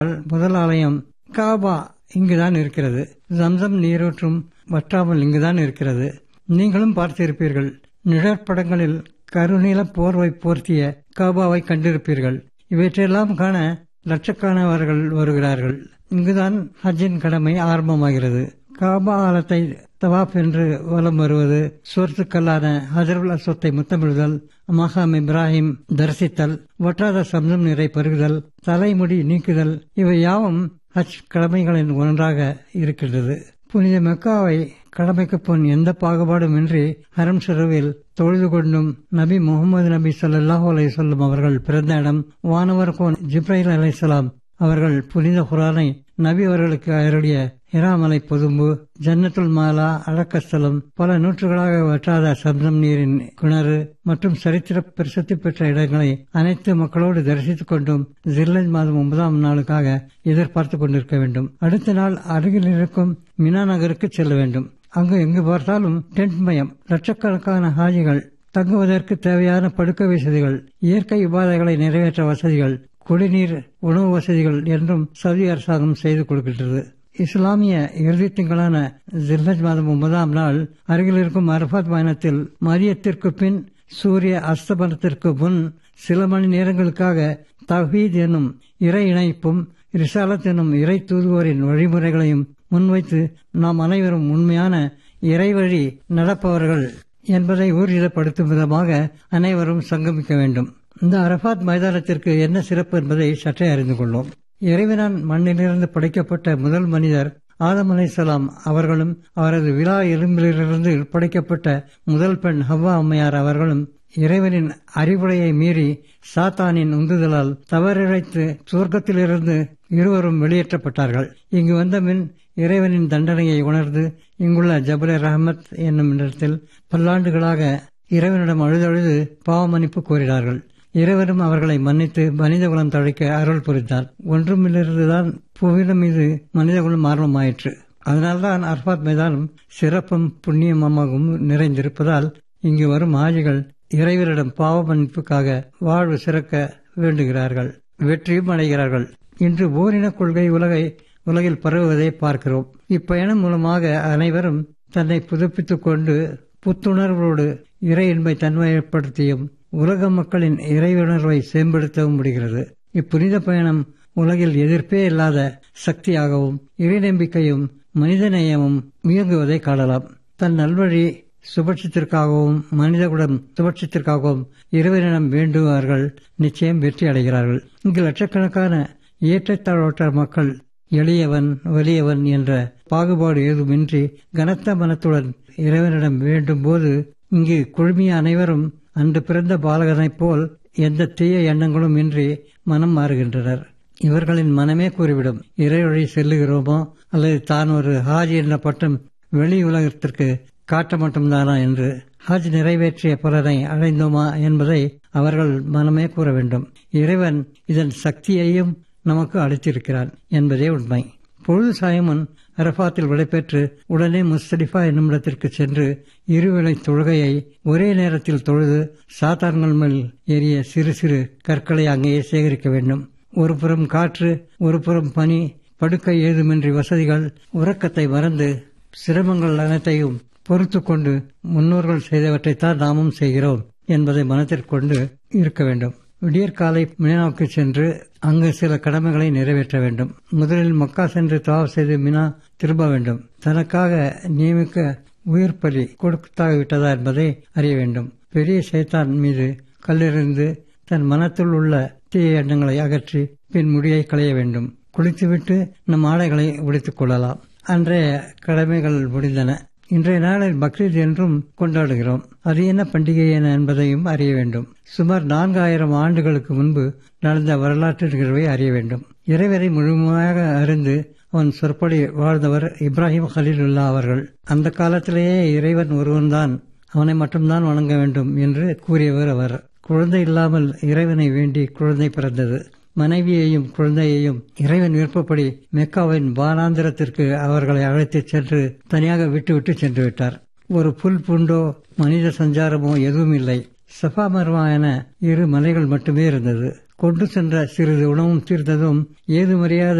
முதல் ஆலயம் காபா இங்குதான் இருக்கிறது ஜம்சம் நீரூற்றும் வற்றாமல் இங்குதான் இருக்கிறது நீங்களும் பார்த்திருப்பீர்கள் நிழற்படங்களில் கருநீல போர்வை போர்த்திய காபாவை கண்டிருப்பீர்கள் இவற்றையெல்லாம் காண லட்சக்கணவர்கள் வருகிறார்கள் இங்குதான் ஹஜ்ஜின் கடமை ஆரம்பமாகிறது காபா ஆலத்தை தவாப் என்று வலம் வருவது சொர்த்துக்கல்லான ஹஜருல் அஸ்வத்தை முத்தமிடுதல் மகாம் இப்ராஹிம் தரிசித்தல் வற்றாத சம்சம் நிறை பருகுதல் தலைமுடி நீக்குதல் இவை யாவும் ஹஜ் கடமைகளின் ஒன்றாக இருக்கின்றது புனித மெக்காவை கடமைக்கு பொன் எந்த பாகுபாடும் இன்றி ஹரம் ஷெருவில் தொழுது கொண்டும் நபி முகமது நபி ஸல்லல்லாஹு அலைஹி வஸல்லம் அவர்கள் பிறந்த இடம் வானவர் கோன் ஜிப்ரைல் அலைஹிஸ்ஸலாம் அவர்கள் புனித குரானை நபி அவர்களுக்கு அருடைய ஹிராமலை பொதும்பு ஜன்னத்துல் மாலா அடக்கஸ்தலம் பல நூற்றுகளாக வற்றாத சப்தம் நீரின் கிணறு மற்றும் சரித்திர பிரசித்தி பெற்ற இடங்களை அனைத்து மக்களோடு தரிசித்துக் கொண்டும் ஜில்லஜ் மாதம் ஒன்பதாம் நாளுக்காக எதிர்பார்த்துக் கொண்டிருக்க வேண்டும் அடுத்த நாள் அருகில் இருக்கும் மினா நகருக்கு செல்ல வேண்டும் அங்கு எங்கு பார்த்தாலும் டென்ட் மயம் லட்சக்கணக்கான ஹாஜிகள் தங்குவதற்கு தேவையான படுக்கை வசதிகள் இயற்கை உபாதைகளை நிறைவேற்ற வசதிகள் குடிநீர் உணவு வசதிகள் என்றும் சவுதி அரசாங்கம் செய்து கொடுக்கின்றது இஸ்லாமிய இறுதி திங்களான ஜில்லஜ் மாதம் ஒன்பதாம் நாள் அருகில் இருக்கும் அரபாத் பயணத்தில் மதியத்திற்கு பின் சூரிய அஸ்தமனத்திற்கு முன் சில மணி நேரங்களுக்காக தஹீத் என்னும் இறை இணைப்பும் ரிசாலத் என்னும் இறை தூதுவோரின் வழிமுறைகளையும் முன்வைத்து நாம் அனைவரும் உண்மையான இறைவழி நடப்பவர்கள் என்பதை ஊர்ஜிதப்படுத்தும் விதமாக அனைவரும் சங்கமிக்க வேண்டும் இந்த அரபாத் மைதானத்திற்கு என்ன சிறப்பு என்பதை சற்றே அறிந்து கொள்வோம் இறைவனான் மண்ணிலிருந்து படைக்கப்பட்ட முதல் மனிதர் ஆதம் அலைசலாம் அவர்களும் அவரது விழா எலும்பிலிருந்து படைக்கப்பட்ட முதல் பெண் ஹவ்வா அம்மையார் அவர்களும் இறைவனின் அறிவுரையை மீறி சாத்தானின் உந்துதலால் தவறிழைத்து சுவர்க்கத்திலிருந்து இருவரும் வெளியேற்றப்பட்டார்கள் இங்கு வந்த பின் இறைவனின் தண்டனையை உணர்ந்து இங்குள்ள ஜபலே ரஹமத் என்னும் இடத்தில் பல்லாண்டுகளாக இறைவனிடம் அழுதழுது பாவமன்னிப்பு கோரினார்கள் இறைவரும் அவர்களை மன்னித்து மனிதகுலம் தழைக்க அருள் புரிந்தார் ஒன்றுமிலிருந்துதான் புவியிடம் மீது மனிதகுலம் ஆரம்பமாயிற்று அதனால்தான் அர்பாத் மைதானம் சிறப்பும் புண்ணியமாகவும் நிறைந்திருப்பதால் இங்கு வரும் ஆஜிகள் இறைவரிடம் பாவ மன்னிப்புக்காக வாழ்வு சிறக்க வேண்டுகிறார்கள் வெற்றியும் அடைகிறார்கள் இன்று ஓரின கொள்கை உலகை உலகில் பரவுவதை பார்க்கிறோம் இப்பயணம் மூலமாக அனைவரும் தன்னை புதுப்பித்துக் கொண்டு புத்துணர்வோடு இறை இன்பை தன்மைப்படுத்தியும் உலக மக்களின் இறையுணர்வை மேம்படுத்தவும் முடிகிறது இப்புனித பயணம் உலகில் எதிர்ப்பே இல்லாத சக்தியாகவும் இறை நம்பிக்கையும் மனிதநேயமும் இயங்குவதை காணலாம் தன் நல்வழி சுபட்சத்திற்காகவும் மனிதகுடம் சுபட்சத்திற்காகவும் இறைவனிடம் வேண்டுவார்கள் நிச்சயம் வெற்றி அடைகிறார்கள் இங்கு லட்சக்கணக்கான ஏற்றத்தாழ்வற்ற மக்கள் எளியவன் வலியவன் என்ற பாகுபாடு ஏதுமின்றி கனத்த மனத்துடன் இறைவனிடம் வேண்டும் போது இங்கு குழுமிய அனைவரும் அன்று பிறந்த பாலகனைப் போல் எந்த தீய எண்ணங்களும் இன்றி மனம் மாறுகின்றனர் இவர்களின் மனமே கூறிவிடும் இறைவழி செல்லுகிறோமோ அல்லது தான் ஒரு ஹாஜ் என்ற பட்டம் வெளி உலகத்திற்கு காட்ட மட்டும்தானா என்று ஹஜ் நிறைவேற்றிய பலனை அடைந்தோமா என்பதை அவர்கள் மனமே கூற வேண்டும் இறைவன் இதன் சக்தியையும் நமக்கு அளித்திருக்கிறான் என்பதே உண்மை பொழுது சாயமுன் அரபாத்தில் விடைபெற்று உடனே முஸ்தலிஃபா என்னும் இடத்திற்கு சென்று இருவேளை தொழுகையை ஒரே நேரத்தில் தொழுது சாத்தான்கள் மேல் ஏறிய சிறு சிறு கற்களை அங்கேயே சேகரிக்க வேண்டும் ஒரு புறம் காற்று ஒரு புறம் பனி படுக்கை ஏதுமின்றி வசதிகள் உறக்கத்தை மறந்து சிரமங்கள் அனைத்தையும் பொறுத்து கொண்டு முன்னோர்கள் செய்தவற்றைத்தான் நாமும் செய்கிறோம் என்பதை மனத்திற்கொண்டு இருக்க வேண்டும் விடியற்காலை மினாவுக்கு சென்று அங்கு சில கடமைகளை நிறைவேற்ற வேண்டும் முதலில் மக்கா சென்று தவாப் செய்து மினா திரும்ப வேண்டும் தனக்காக நியமிக்க உயிர் பலி கொடுத்தாகிவிட்டதா என்பதை அறிய வேண்டும் பெரிய சைத்தான் மீது கல்லெறிந்து தன் மனத்தில் உள்ள தீய எண்ணங்களை அகற்றி பின் முடியை களைய வேண்டும் குளித்துவிட்டு நம் ஆடைகளை உடைத்துக் கொள்ளலாம் அன்றைய கடமைகள் முடிந்தன இன்றைய நாளில் பக்ரீத் என்றும் கொண்டாடுகிறோம் அது என்ன பண்டிகை என என்பதையும் அறிய வேண்டும் சுமார் நான்காயிரம் ஆண்டுகளுக்கு முன்பு நடந்த வரலாற்று நிகழ்வை அறிய வேண்டும் இறைவரை முழுமையாக அறிந்து அவன் சொற்படி வாழ்ந்தவர் இப்ராஹிம் ஹலீலுல்லா அவர்கள் அந்த காலத்திலேயே இறைவன் ஒருவன்தான் அவனை மட்டும்தான் வணங்க வேண்டும் என்று கூறியவர் அவர் குழந்தை இல்லாமல் இறைவனை வேண்டி குழந்தை பிறந்தது மனைவியையும் குழந்தையையும் இறைவன் விருப்பப்படி மெக்காவின் வானாந்திரத்திற்கு அவர்களை அழைத்துச் சென்று தனியாக விட்டுவிட்டு சென்று விட்டார் ஒரு புல் புண்டோ மனித சஞ்சாரமோ எதுவும் இல்லை சஃபா மர்வா என இரு மலைகள் மட்டுமே இருந்தது கொண்டு சென்ற சிறிது உணவும் தீர்த்ததும் ஏதுமறியாத